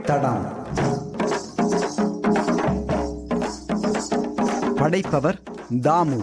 தடம் படைப்பவர் தாமு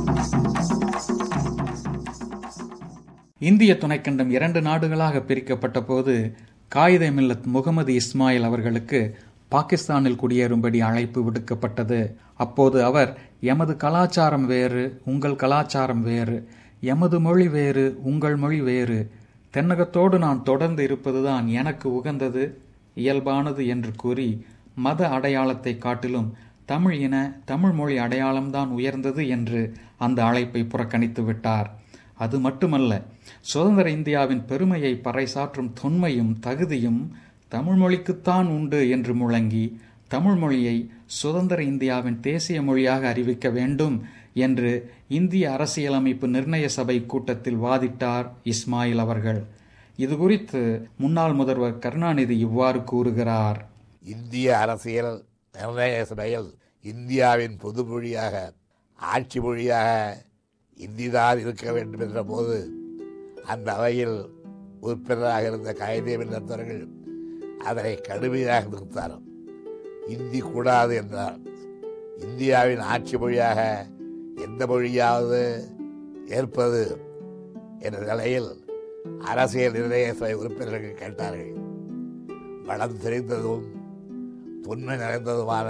இந்திய துணைக்கண்டம் இரண்டு நாடுகளாக பிரிக்கப்பட்ட போது காயிதே மில்லத் முகமது இஸ்மாயில் அவர்களுக்கு பாகிஸ்தானில் குடியேறும்படி அழைப்பு விடுக்கப்பட்டது அப்போது அவர் எமது கலாச்சாரம் வேறு உங்கள் கலாச்சாரம் வேறு எமது மொழி வேறு உங்கள் மொழி வேறு தென்னகத்தோடு நான் தொடர்ந்து இருப்பதுதான் எனக்கு உகந்தது இயல்பானது என்று கூறி மத அடையாளத்தை காட்டிலும் தமிழ் இன தமிழ் மொழி அடையாளம்தான் உயர்ந்தது என்று அந்த அழைப்பை புறக்கணித்து விட்டார் அது மட்டுமல்ல சுதந்திர இந்தியாவின் பெருமையை பறைசாற்றும் தொன்மையும் தகுதியும் தமிழ் மொழிக்குத்தான் உண்டு என்று முழங்கி தமிழ் மொழியை சுதந்திர இந்தியாவின் தேசிய மொழியாக அறிவிக்க வேண்டும் என்று இந்திய அரசியலமைப்பு நிர்ணய சபை கூட்டத்தில் வாதிட்டார் இஸ்மாயில் அவர்கள் இது குறித்து முன்னாள் முதல்வர் கருணாநிதி இவ்வாறு கூறுகிறார் இந்திய அரசியல் நிர்ணய சபையில் இந்தியாவின் பொது மொழியாக ஆட்சி மொழியாக இந்திதான் இருக்க வேண்டும் என்ற போது அந்த அவையில் உறுப்பினராக இருந்த காயிதே மில்லத்தவர்கள் அதனை கடுமையாக நிறுத்தார் இந்தி கூடாது என்றார் இந்தியாவின் ஆட்சி மொழியாக எந்த மொழியாவது ஏற்பது என்ற நிலையில் அரசியல் நிர்ணய சபை உறுப்பினர்கள் கேட்டார்கள் வளம் தெரிந்ததும் தொன்மை நிறைந்ததுமான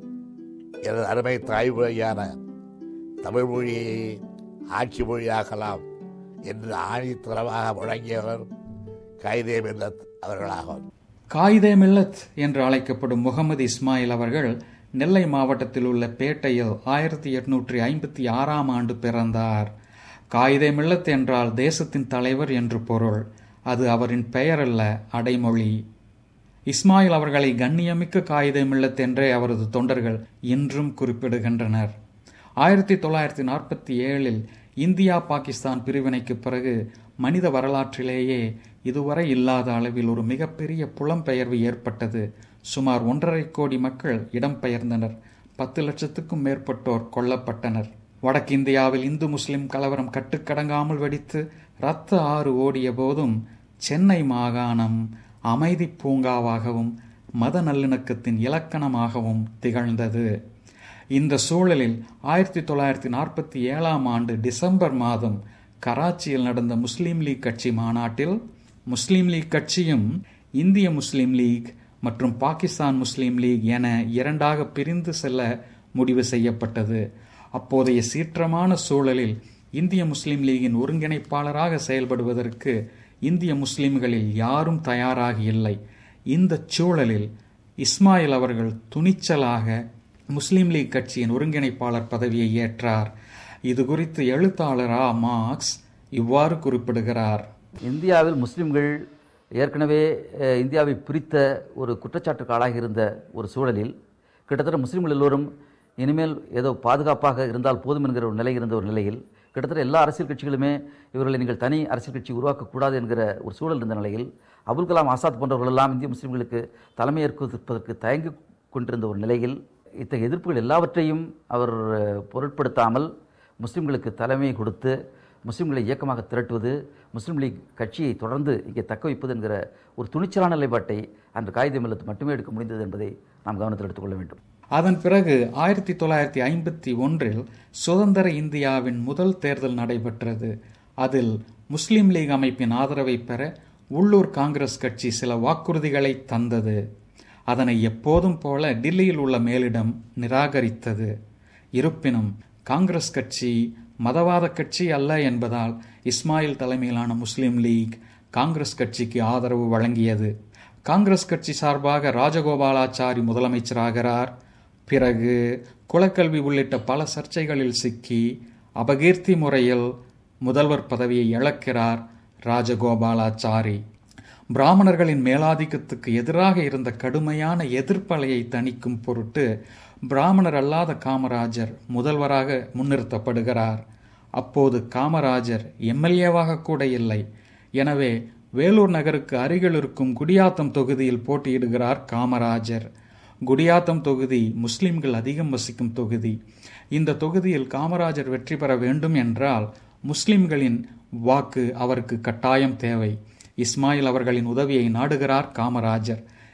எனது அருமை தாய்மொழியான தமிழ் மொழியை ஆட்சி மொழியாக்கலாம் என்று ஆணித்தரமாக முழங்கியவர் கைதே மில்லத் அவர்களாகும் காயிதே மில்லத் என்று அழைக்கப்படும் முகமது இஸ்மாயில் அவர்கள் நெல்லை மாவட்டத்தில் உள்ள பேட்டையில் ஆயிரத்தி எட்நூற்றி ஐம்பத்தி ஆறாம் ஆண்டு பிறந்தார் காயிதே மில்லத் என்றால் தேசத்தின் தலைவர் என்று பொருள் அது அவரின் பெயர் அல்ல அடைமொழி இஸ்மாயில் அவர்களை கண்ணியமிக்க காயிதே மில்லத் என்றே அவரது தொண்டர்கள் இன்றும் குறிப்பிடுகின்றனர் ஆயிரத்தி தொள்ளாயிரத்தி நாற்பத்தி ஏழில் இந்தியா பாகிஸ்தான் பிரிவினைக்கு பிறகு மனித வரலாற்றிலேயே இதுவரை இல்லாத அளவில் ஒரு மிகப்பெரிய புலம்பெயர்வு ஏற்பட்டது சுமார் ஒன்றரை கோடி மக்கள் இடம்பெயர்ந்தனர் பத்து லட்சத்துக்கும் மேற்பட்டோர் கொல்லப்பட்டனர் வடக்கிந்தியாவில் இந்து முஸ்லிம் கலவரம் கட்டுக்கடங்காமல் வெடித்து இரத்த ஆறு ஓடிய போதும் சென்னை மாகாணம் அமைதி பூங்காவாகவும் மத நல்லிணக்கத்தின் இலக்கணமாகவும் திகழ்ந்தது இந்த சூழலில் ஆயிரத்தி தொள்ளாயிரத்தி நாற்பத்தி ஏழாம் ஆண்டு டிசம்பர் மாதம் கராச்சியில் நடந்த முஸ்லீம் லீக் கட்சி மாநாட்டில் முஸ்லீம் லீக் கட்சியும் இந்திய முஸ்லீம் லீக் மற்றும் பாகிஸ்தான் முஸ்லீம் லீக் என இரண்டாக பிரிந்து செல்ல முடிவு செய்யப்பட்டது அப்போதைய சீற்றமான சூழலில் இந்திய முஸ்லீம் லீகின் ஒருங்கிணைப்பாளராக செயல்படுவதற்கு இந்திய முஸ்லிம்களில் யாரும் தயாராக இல்லை இந்த சூழலில் இஸ்மாயில் அவர்கள் துணிச்சலாக முஸ்லீம் லீக் கட்சியின் ஒருங்கிணைப்பாளர் பதவியை ஏற்றார் இது குறித்து எழுத்தாளர் ஆ மார்க்ஸ் இவ்வாறு குறிப்பிடுகிறார் இந்தியாவில் முஸ்லிம்கள் ஏற்கனவே அஹ், இந்தியாவை பிரித்த ஒரு குற்றச்சாட்டுக்கு ஆளாகி இருந்த ஒரு சூழலில் கிட்டத்தட்ட முஸ்லிம்கள் எல்லோரும் இனிமேல் ஏதோ பாதுகாப்பாக இருந்தால் போதும் என்கிற ஒரு நிலை இருந்த ஒரு நிலையில் கிட்டத்தட்ட எல்லா அரசியல் கட்சிகளுமே இவர்களை நீங்கள் தனி அரசியல் கட்சி உருவாக்கக்கூடாது என்கிற ஒரு சூழல் இருந்த நிலையில் அபுல் கலாம் ஆசாத் போன்றவர்கள் எல்லாம் இந்திய முஸ்லிம்களுக்கு தலைமை ஏற்பதற்கு தயங்கி கொண்டிருந்த ஒரு நிலையில் இத்தகைய எதிர்ப்புகள் எல்லாவற்றையும் அவர் அஹ், பொருட்படுத்தாமல் முஸ்லிம்களுக்கு தலைமை கொடுத்து முஸ்லிம்களை இயக்கமாக திரட்டுவது முஸ்லிம் லீக் கட்சியை தொடர்ந்து இங்கே தக்க வைப்பது என்கிற ஒரு துணிச்சலான நிலைப்பாட்டை அன்று காகிதம் இல்லத்து மட்டுமே எடுக்க முடிந்தது என்பதை நாம் கவனத்தில் எடுத்துக்கொள்ள வேண்டும் அதன் பிறகு ஆயிரத்தி தொள்ளாயிரத்தி ஐம்பத்தி ஒன்றில் சுதந்திர இந்தியாவின் முதல் தேர்தல் நடைபெற்றது அதில் முஸ்லிம் லீக் அமைப்பின் ஆதரவை பெற உள்ளூர் காங்கிரஸ் கட்சி சில வாக்குறுதிகளை தந்தது அதனை எப்போதும் போல டில்லியில் உள்ள மேலிடம் நிராகரித்தது இருப்பினும் காங்கிரஸ் கட்சி மதவாத கட்சி அல்ல என்பதால் இஸ்மாயில் தலைமையிலான முஸ்லிம் லீக் காங்கிரஸ் கட்சிக்கு ஆதரவு வழங்கியது காங்கிரஸ் கட்சி சார்பாக ராஜகோபாலாச்சாரி முதலமைச்சராகிறார் பிறகு குலக்கல்வி உள்ளிட்ட பல சர்ச்சைகளில் சிக்கி அபகீர்த்தி முறையில் முதல்வர் பதவியை இழக்கிறார் ராஜகோபாலாச்சாரி பிராமணர்களின் மேலாதிக்கத்துக்கு எதிராக இருந்த கடுமையான எதிர்ப்பலையை தணிக்கும் பொருட்டு பிராமணர் அல்லாத காமராஜர் முதல்வராக முன்னிறுத்தப்படுகிறார் அப்போது காமராஜர் எம்எல்ஏவாக கூட இல்லை எனவே வேலூர் நகருக்கு அருகில் இருக்கும் குடியாத்தம் தொகுதியில் போட்டியிடுகிறார் காமராஜர் குடியாத்தம் தொகுதி முஸ்லிம்கள் அதிகம் வசிக்கும் தொகுதி இந்த தொகுதியில் காமராஜர் வெற்றி பெற வேண்டும் என்றால் முஸ்லிம்களின் வாக்கு அவருக்கு கட்டாயம் தேவை இஸ்மாயில் அவர்களின் உதவியை நாடுகிறார் காமராஜர்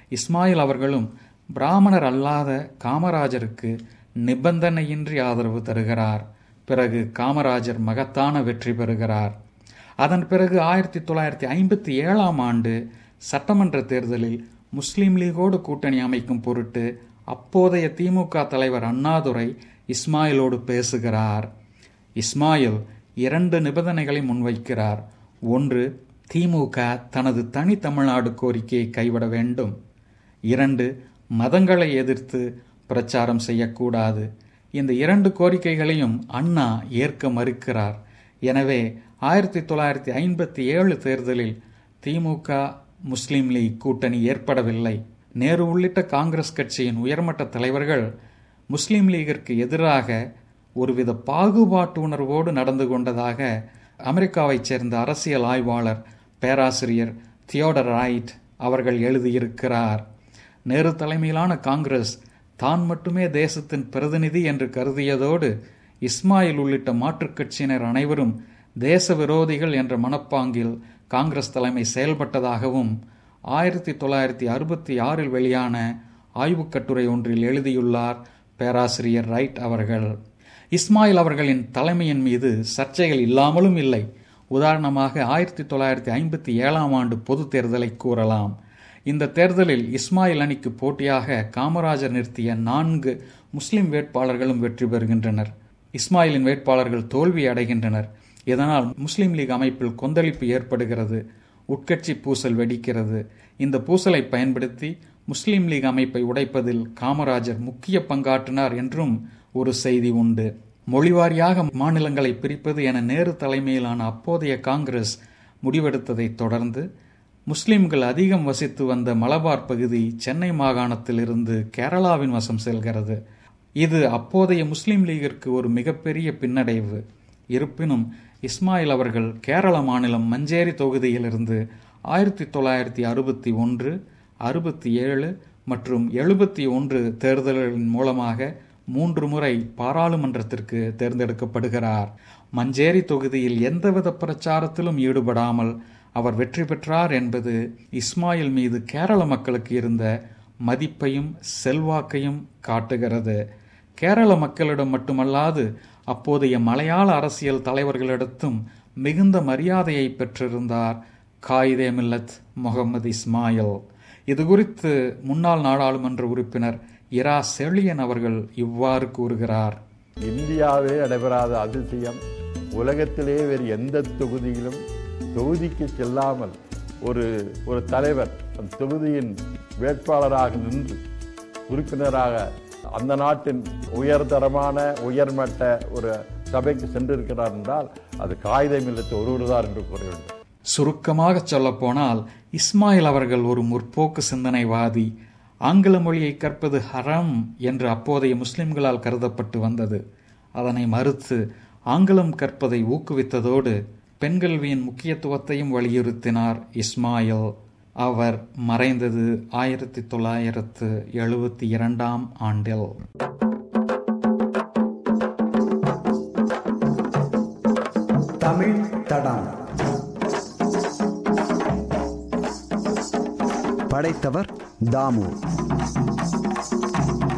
இஸ்மாயில் அவர்களும் பிராமணர் அல்லாத காமராஜருக்கு நிபந்தனையின்றி ஆதரவு தருகிறார் பிறகு காமராஜர் மகத்தான வெற்றி பெறுகிறார் அதன் பிறகு ஆயிரத்தி தொள்ளாயிரத்தி ஐம்பத்தி ஏழாம் ஆண்டு சட்டமன்ற தேர்தலில் முஸ்லீம் லீகோடு கூட்டணி அமைக்கும் பொருட்டு அப்போதைய திமுக தலைவர் அண்ணாதுரை இஸ்மாயிலோடு பேசுகிறார் இஸ்மாயில் இரண்டு நிபந்தனைகளை முன்வைக்கிறார் ஒன்று திமுக தனது தனி தமிழ்நாடு கோரிக்கையை கைவிட வேண்டும் இரண்டு மதங்களை எதிர்த்து பிரச்சாரம் செய்யக்கூடாது இந்த இரண்டு கோரிக்கைகளையும் அண்ணா ஏற்க மறுக்கிறார் எனவே ஆயிரத்தி தொள்ளாயிரத்தி ஐம்பத்தி ஏழு தேர்தலில் திமுக முஸ்லீம் லீக் கூட்டணி ஏற்படவில்லை நேரு உள்ளிட்ட காங்கிரஸ் கட்சியின் உயர்மட்ட தலைவர்கள் முஸ்லீம் லீகிற்கு எதிராக ஒருவித பாகுபாட்டு உணர்வோடு நடந்து கொண்டதாக அமெரிக்காவைச் சேர்ந்த அரசியல் ஆய்வாளர் பேராசிரியர் தியோடர் ரைட் அவர்கள் எழுதியிருக்கிறார் நேரு தலைமையிலான காங்கிரஸ் தான் மட்டுமே தேசத்தின் பிரதிநிதி என்று கருதியதோடு இஸ்மாயில் உள்ளிட்ட மாற்றுக் கட்சியினர் அனைவரும் தேச விரோதிகள் என்ற மனப்பாங்கில் காங்கிரஸ் தலைமை செயல்பட்டதாகவும் ஆயிரத்தி தொள்ளாயிரத்தி அறுபத்தி ஆறில் வெளியான ஆய்வுக் கட்டுரை ஒன்றில் எழுதியுள்ளார் பேராசிரியர் ரைட் அவர்கள் இஸ்மாயில் அவர்களின் தலைமையின் மீது சர்ச்சைகள் இல்லாமலும் இல்லை உதாரணமாக ஆயிரத்தி தொள்ளாயிரத்தி ஐம்பத்தி ஏழாம் ஆண்டு பொது தேர்தலை கூறலாம் இந்த தேர்தலில் இஸ்மாயில் அணிக்கு போட்டியாக காமராஜர் நிறுத்திய நான்கு முஸ்லிம் வேட்பாளர்களும் வெற்றி பெறுகின்றனர் இஸ்மாயிலின் வேட்பாளர்கள் தோல்வி அடைகின்றனர் இதனால் முஸ்லிம் லீக் அமைப்பில் கொந்தளிப்பு ஏற்படுகிறது உட்கட்சி பூசல் வெடிக்கிறது இந்த பூசலை பயன்படுத்தி முஸ்லிம் லீக் அமைப்பை உடைப்பதில் காமராஜர் முக்கிய பங்காற்றினார் என்றும் ஒரு செய்தி உண்டு மொழிவாரியாக மாநிலங்களை பிரிப்பது என நேரு தலைமையிலான அப்போதைய காங்கிரஸ் முடிவெடுத்ததைத் தொடர்ந்து முஸ்லிம்கள் அதிகம் வசித்து வந்த மலபார் பகுதி சென்னை மாகாணத்திலிருந்து கேரளாவின் வசம் செல்கிறது இது அப்போதைய முஸ்லிம் லீகிற்கு ஒரு மிகப்பெரிய பின்னடைவு இருப்பினும் இஸ்மாயில் அவர்கள் கேரள மாநிலம் மஞ்சேரி தொகுதியிலிருந்து ஆயிரத்தி தொள்ளாயிரத்தி அறுபத்தி ஒன்று அறுபத்தி ஏழு மற்றும் எழுபத்தி ஒன்று தேர்தல்களின் மூலமாக மூன்று முறை பாராளுமன்றத்திற்கு தேர்ந்தெடுக்கப்படுகிறார் மஞ்சேரி தொகுதியில் எந்தவித பிரச்சாரத்திலும் ஈடுபடாமல் அவர் வெற்றி பெற்றார் என்பது இஸ்மாயில் மீது கேரள மக்களுக்கு இருந்த மதிப்பையும் செல்வாக்கையும் காட்டுகிறது கேரள மக்களிடம் மட்டுமல்லாது அப்போதைய மலையாள அரசியல் தலைவர்களிடத்தும் மிகுந்த மரியாதையை பெற்றிருந்தார் காயிதே மில்லத் முகமது இஸ்மாயில் இது குறித்து முன்னாள் நாடாளுமன்ற உறுப்பினர் இரா செழியன் அவர்கள் இவ்வாறு கூறுகிறார் இந்தியாவிலே நடைபெறாத அதிசயம் உலகத்திலே வேறு எந்த தொகுதியிலும் தொகுதிக்கு செல்லாமல் ஒரு ஒரு தலைவர் அந்த தொகுதியின் வேட்பாளராக நின்று உறுப்பினராக அந்த நாட்டின் உயர்தரமான உயர்மட்ட ஒரு சபைக்கு சென்றிருக்கிறார் என்றால் அது காகிதம் இல்லத்து ஒருவர்தான் என்று கூற வேண்டும் சுருக்கமாக சொல்லப்போனால் இஸ்மாயில் அவர்கள் ஒரு முற்போக்கு சிந்தனைவாதி ஆங்கில மொழியை கற்பது ஹரம் என்று அப்போதைய முஸ்லிம்களால் கருதப்பட்டு வந்தது அதனை மறுத்து ஆங்கிலம் கற்பதை ஊக்குவித்ததோடு பெண்கல்வியின் முக்கியத்துவத்தையும் வலியுறுத்தினார் இஸ்மாயில் அவர் மறைந்தது ஆயிரத்தி தொள்ளாயிரத்து எழுபத்தி இரண்டாம் ஆண்டில் தமிழ் தடம் படைத்தவர் தாமு